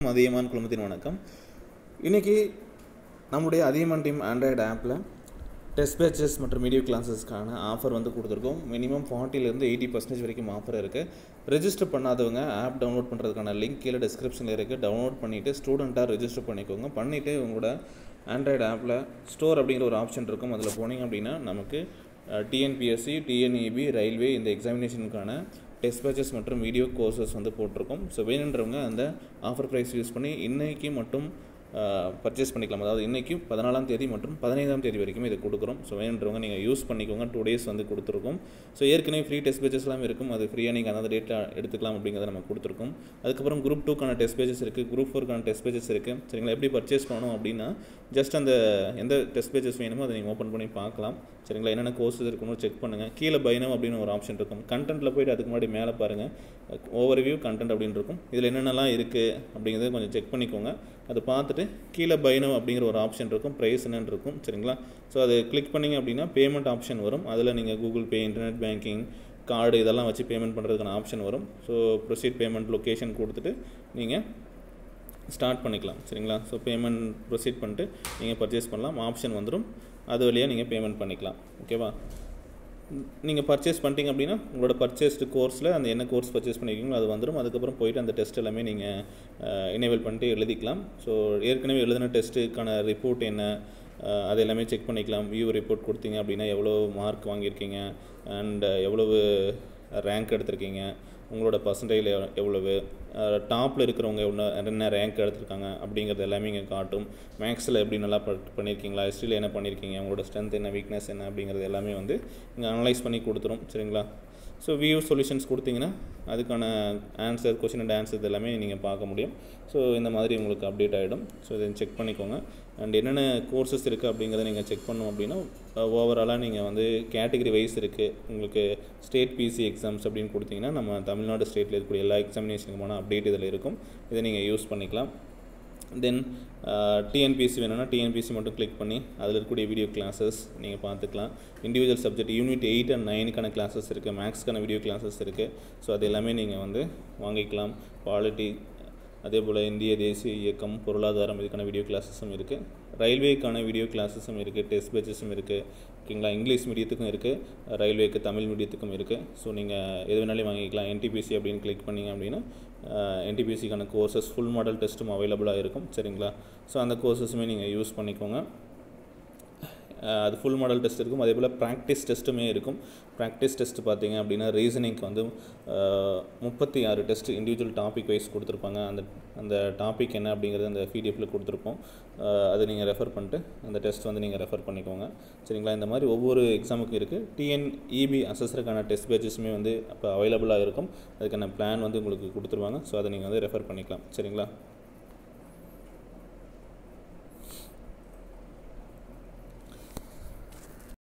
அதிகமான குழுமத்தின் வணக்கம் இன்றைக்கி நம்முடைய அதிகமான டீம் ஆண்ட்ராய்டு ஆப்பில் டெஸ்ட் பேச்சஸ் மற்றும் வீடியோ கிளாஸஸ்க்கான ஆஃபர் வந்து கொடுத்துருக்கோம் மினிமம் ஃபார்ட்டிலேருந்து எயிட்டி பர்சன்டேஜ் வரைக்கும் ஆஃபர் இருக்குது ரெஜிஸ்டர் பண்ணாதவங்க ஆப் டவுன்லோட் பண்ணுறதுக்கான லிங்க் கீழே டிஸ்கிரிப்ஷனில் இருக்குது டவுன்லோட் பண்ணிவிட்டு ஸ்டூடெண்ட்டாக ரெஜிஸ்டர் பண்ணிக்கோங்க பண்ணிவிட்டு உங்களோட ஆண்ட்ராய்டு ஆப்பில் ஸ்டோர் அப்படிங்கிற ஒரு ஆப்ஷன் இருக்கும் அதில் போனீங்க அப்படின்னா நமக்கு டிஎன்பிஎஸ்சி டிஎன்இபி ரயில்வே இந்த எக்ஸாமினேஷனுக்கான டெஸ்ட் பேச்சஸ் மற்றும் வீடியோ கோர்சஸ் வந்து போட்டிருக்கோம் ஸோ வேணுன்றவங்க அந்த ஆஃபர் ப்ரைஸ் யூஸ் பண்ணி இன்றைக்கி மட்டும் பர்ச்சேஸ் பண்ணிக்கலாம் அதாவது இன்றைக்கும் பதினாலாம் தேதி மற்றும் பதினைந்தாம் தேதி வரைக்கும் இதை கொடுக்குறோம் ஸோ வேணுன்றவங்க நீங்கள் யூஸ் பண்ணிக்கோங்க டூ டேஸ் வந்து கொடுத்துருக்கோம் ஸோ ஏற்கனவே ஃப்ரீ டெஸ்ட் பேஜஸ்லாம் இருக்கும் அது ஃப்ரீயாக நீங்கள் அந்த டேட்டா எடுத்துக்கலாம் அப்படிங்கிறத நம்ம கொடுத்துருக்கோம் அதுக்கப்புறம் குரூப் டூக்கான டெஸ்ட் பேஜஸ் இருக்குது குரூப் ஃபோருக்கான டெஸ்ட் பேஜஸ் இருக்குது சரிங்களா எப்படி பர்ச்சேஸ் பண்ணணும் அப்படின்னா ஜஸ்ட் அந்த எந்த டெஸ்ட் பேஜஸ் வேணுமோ அதை நீங்கள் ஓப்பன் பண்ணி பார்க்கலாம் சரிங்களா என்னென்ன கோர்சஸ் இருக்குன்னு செக் பண்ணுங்கள் கீழே பைனம் அப்படின்னு ஒரு ஆப்ஷன் இருக்கும் கண்டென்ட்டில் போய்ட்டு அதுக்கு முன்னாடி மேலே பாருங்கள் ஓவர்வியூ கண்டென்ட் அப்படின்னு இருக்கும் இதில் என்னென்னலாம் இருக்குது அப்படிங்கிறத கொஞ்சம் செக் பண்ணிக்கோங்க அதை பார்த்துட்டு கீழே பைனம் அப்படிங்கிற ஒரு ஆப்ஷன் இருக்கும் ப்ரைஸ் என்னன்னு இருக்கும் சரிங்களா ஸோ அதை கிளிக் பண்ணிங்க அப்படின்னா பேமெண்ட் ஆப்ஷன் வரும் அதில் நீங்கள் Google Pay internet banking card இதெல்லாம் வச்சு பேமெண்ட் பண்ணுறதுக்கான ஆப்ஷன் வரும் ஸோ ப்ரொசீட் பேமெண்ட் லொக்கேஷன் கொடுத்துட்டு நீங்கள் ஸ்டார்ட் பண்ணிக்கலாம் சரிங்களா ஸோ பேமெண்ட் ப்ரொசீட் பண்ணிட்டு நீங்கள் பர்ச்சேஸ் பண்ணலாம் ஆப்ஷன் வந்துடும் அது வழியாக நீங்கள் பேமெண்ட் பண்ணிக்கலாம் ஓகேவா நீங்கள் பர்ச்சேஸ் பண்ணிட்டீங்க அப்படின்னா உங்களோட பர்ச்சேஸ்டு கோர்ஸில் அந்த என்ன கோர்ஸ் பர்ச்சேஸ் பண்ணியிருக்கீங்களோ அது வந்துடும் அதுக்கப்புறம் போயிட்டு அந்த டெஸ்ட் எல்லாமே நீங்கள் எனேபிள் பண்ணிட்டு எழுதிக்கலாம் ஸோ ஏற்கனவே எழுதின டெஸ்ட்டுக்கான ரிப்போர்ட் என்ன அது எல்லாமே செக் பண்ணிக்கலாம் வியூ ரிப்போர்ட் கொடுத்தீங்க அப்படின்னா எவ்வளோ மார்க் வாங்கியிருக்கீங்க அண்ட் எவ்வளவு ரேங்க் எடுத்திருக்கீங்க உங்களோட பர்சன்டேஜ் எவ்வளவு டாப்பில் இருக்கிறவங்க எவ்வளோ என்ன ரேங்க் எடுத்திருக்காங்க அப்படிங்கிறது எல்லாமே இங்கே காட்டும் மேக்ஸில் எப்படி நல்லா பண்ணியிருக்கீங்களா ஹிஸ்ட்ரியில் என்ன பண்ணியிருக்கீங்க உங்களோட ஸ்ட்ரென்த் என்ன வீக்னஸ் என்ன அப்படிங்கிறது எல்லாமே வந்து இங்கே அனலைஸ் பண்ணி கொடுத்துரும் சரிங்களா ஸோ வியூ சொல்யூஷன்ஸ் கொடுத்தீங்கன்னா அதுக்கான ஆன்சர் கொஷின் அண்ட் ஆன்சர் எல்லாமே நீங்கள் பார்க்க முடியும் ஸோ இந்த மாதிரி உங்களுக்கு அப்டேட் ஆகிடும் ஸோ இதை செக் பண்ணிக்கோங்க அண்ட் என்னென்ன கோர்சஸ் இருக்குது அப்படிங்கிறத நீங்கள் செக் பண்ணோம் அப்படின்னா ஓவராலாக நீங்கள் வந்து கேட்டகரி வைஸ் இருக்குது உங்களுக்கு ஸ்டேட் பிசி எக்ஸாம்ஸ் அப்படின்னு கொடுத்தீங்கன்னா நம்ம தமிழ்நாடு ஸ்டேட்டில் இருக்கக்கூடிய எல்லா எக்ஸாமினேஷனுக்குமான அப்டேட் இதில் இருக்கும் இதை நீங்கள் யூஸ் பண்ணிக்கலாம் தென் டிஎன்பிசி வேணும்னா டிஎன்பிசி மட்டும் கிளிக் பண்ணி அதில் இருக்கக்கூடிய வீடியோ கிளாஸஸ் நீங்கள் பார்த்துக்கலாம் individual subject unit eight and நைனுக்கான கிளாஸஸ் இருக்குது மேக்ஸ்க்கான வீடியோ கிளாஸஸ் இருக்குது ஸோ அது எல்லாமே நீங்கள் வந்து வாங்கிக்கலாம் பாலிட்டி அதே போல் இந்திய தேசிய இயக்கம் பொருளாதாரம் இதுக்கான வீடியோ கிளாஸஸும் இருக்குது ரயில்வேக்கான வீடியோ கிளாஸஸும் இருக்குது டெஸ்ட் பேச்சஸும் இருக்குது ஓகேங்களா இங்கிலீஷ் மீடியத்துக்கும் இருக்குது ரயில்வேக்கு தமிழ் மீடியத்துக்கும் இருக்குது ஸோ நீங்கள் எது வேணாலும் வாங்கிக்கலாம் என்டிபிசி அப்படின்னு கிளிக் பண்ணிங்க அப்படின்னா என்டிபிசிக்கான கோர்சஸ் ஃபுல் மாடல் டெஸ்ட்டும் அவைலபிளாக இருக்கும் சரிங்களா ஸோ அந்த கோர்சஸுமே நீங்கள் யூஸ் பண்ணிக்கோங்க அது ஃபுல் மாடல் டெஸ்ட் இருக்கும் அதே போல் ப்ராக்டிஸ் டெஸ்ட்டுமே இருக்கும் ப்ராக்டிஸ் டெஸ்ட் பார்த்தீங்க அப்படின்னா ரீசனிங்க்கு வந்து முப்பத்தி ஆறு டெஸ்ட் இண்டிவிஜுவல் டாபிக் வைஸ் கொடுத்துருப்பாங்க அந்த அந்த டாபிக் என்ன அப்படிங்கிறது அந்த பிடிஎஃப்பில் கொடுத்துருப்போம் அதை நீங்கள் ரெஃபர் பண்ணிட்டு அந்த டெஸ்ட் வந்து நீங்கள் ரெஃபர் பண்ணிக்கோங்க சரிங்களா இந்த மாதிரி ஒவ்வொரு எக்ஸாமுக்கும் இருக்குது டிஎன்இபி அசஸருக்கான டெஸ்ட் பேஜஸுமே வந்து அப்போ அவைலபிளாக இருக்கும் அதுக்கான பிளான் வந்து உங்களுக்கு கொடுத்துருவாங்க ஸோ அதை நீங்கள் வந்து ரெஃபர் பண்ணிக்கலாம் சரிங்களா